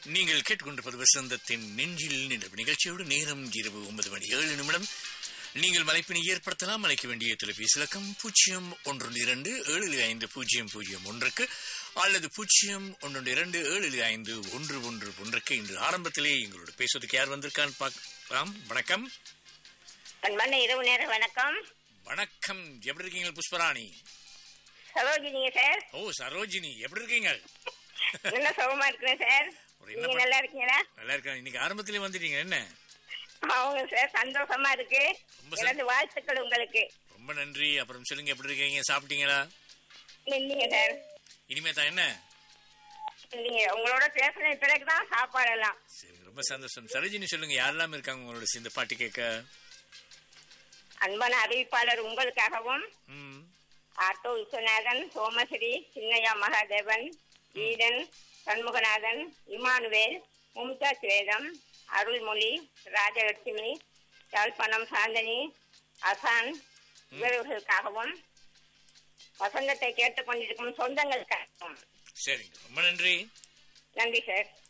நீங்கள் கேட்டுக்கொண்டிருப்பது வசந்தத்தின் நெஞ்சில் நின்ற நிகழ்ச்சியோடு நேரம் இரவு ஒன்பது மணி ஏழு நிமிடம் நீங்கள் மலைப்பினை ஏற்படுத்தலாம் அழைக்க வேண்டிய தொலைபேசி இலக்கம் பூஜ்ஜியம் ஒன்று இரண்டு ஏழு ஐந்து பூஜ்ஜியம் பூஜ்ஜியம் ஒன்றுக்கு அல்லது பூஜ்ஜியம் ஒன்று இரண்டு ஏழு ஐந்து ஒன்று ஒன்று ஒன்றுக்கு இன்று ஆரம்பத்திலே எங்களோட பேசுவதற்கு யார் வந்திருக்கான்னு பார்க்கலாம் வணக்கம் அன்பான இரவு நேர வணக்கம் வணக்கம் எப்படி இருக்கீங்க புஷ்பராணி சரோஜினிங்க சார் ஓ சரோஜினி எப்படி இருக்கீங்க நல்ல சுகமா இருக்கிறேன் சார் ஒரு என்ன நீங்க பண்ண- நல்லா இருக்கீங்களா நல்லா இருக்கேன் இன்னைக்கு ஆரம்பத்திலே வந்துட்டீங்க என்ன அவங்க சார் சந்தோஷமா இருக்கு ரொம்ப சந்தோஷம். எனது வாழ்த்துக்கள் உங்களுக்கு ரொம்ப நன்றி அப்புறம் சொல்லுங்க எப்படி இருக்கீங்க சாப்பிட்டீங்களா இல்லைங்க சார் இனிமே தான் என்ன இல்லைங்க உங்களோட பேசுன பிறகுதான் சாப்பாடு எல்லாம் சரி ரொம்ப சந்தோஷம் சரோஜினி சொல்லுங்க யாரெல்லாம் இருக்காங்க உங்களோட இந்த பாட்டு கேட்க அன்பான அறிவிப்பாளர் உங்களுக்காகவும் ம் auto Viswanathan Somasri Chinnaiah Mahadevan Eden Shanmuganathan Emmanuel Mumtaz Vedam Arulmozhi Rajalakshmi Yazhpanam Santhani அசான் இவர்களுக்காகவும் வசந்தத்தை கேட்டுக்கொண்டிருக்கும் சொந்தங்களுக்காகவும் சரிங்க ரொம்ப நன்றி நன்றி சார்